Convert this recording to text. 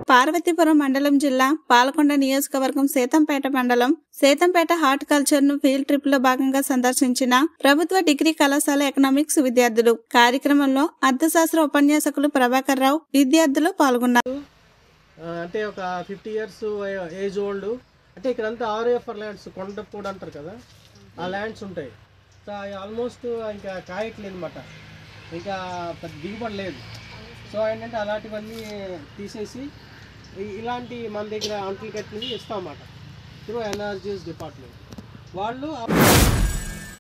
పార్వతీపురం మండలం జిల్లా పాలకొండ నియోజకవర్గం సేతంపేట మండలం సేతంపేట హార్టికల్చర్ ను ఫీల్డ్ ట్రిప్ లో భాగంగా సందర్శించిన ప్రభుత్వ డిగ్రీ కళాశాల ఎకనామిక్స్ విద్యార్థులు కార్యక్రమంలో అర్థశాస్త్ర ఉపన్యాసకులు ప్రభాకర్ రావు విద్యార్థులు పాల్గొన్నారు ఆ, అంటే ఒక ఫిఫ్టీ ఇయర్స్ ఏజ్ ఓల్డ్ అంటే ఇక్కడంతా ఆర్ఏఫర్ ల్యాండ్స్ కొండపూడి అంటారు కదా ఆ ల్యాండ్స్ ఉంటాయి సో ఆల్మోస్ట్ ఇంకా కాయట్లేదు అనమాట ఇంకా పెద్ద దిగుబడి లేదు సో ఏంటంటే అలాంటివన్నీ తీసేసి ఈ- ఇలాంటి మన దగ్గర అంటులు కట్టినవి ఇస్తాం అన్నమాట త్రూ ఎన్ఆర్జీఎస్ డిపార్ట్మెంట్ వాళ్ళు